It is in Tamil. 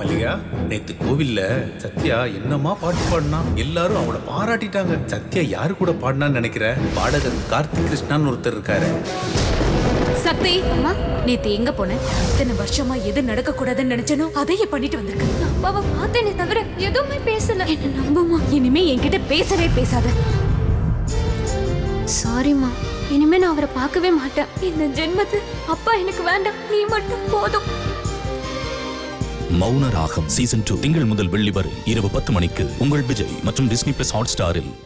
மல்லிகா நேத்து கோவில்ல சத்யா என்னமா பாட்டு பாடினா எல்லாரும் அவளை பாராட்டிட்டாங்க சத்யா யாரு கூட பாடினான்னு நினைக்கிற பாடகர் கார்த்திக் கிருஷ்ணான்னு ஒருத்தர் இருக்காரு சக்தி அம்மா நேத்து எங்க போன இத்தனை வருஷமா எது நடக்க கூடாதுன்னு நினைச்சனோ அதையே பண்ணிட்டு வந்திருக்க அப்பாவை பார்த்தேனே தவிர எதுவுமே பேசல என்ன நம்புமா இனிமே என்கிட்ட பேசவே பேசாத சாரிம்மா இனிமே நான் அவரை பார்க்கவே மாட்டேன் இந்த ஜென்மத்து அப்பா எனக்கு வேண்டாம் நீ மட்டும் போதும் மௌன ராகம் சீசன் டூ திங்கள் முதல் வெள்ளி வரை இரவு பத்து மணிக்கு உங்கள் விஜய் மற்றும் டிஸ்னி பிளஸ் ஹாட் ஸ்டாரில்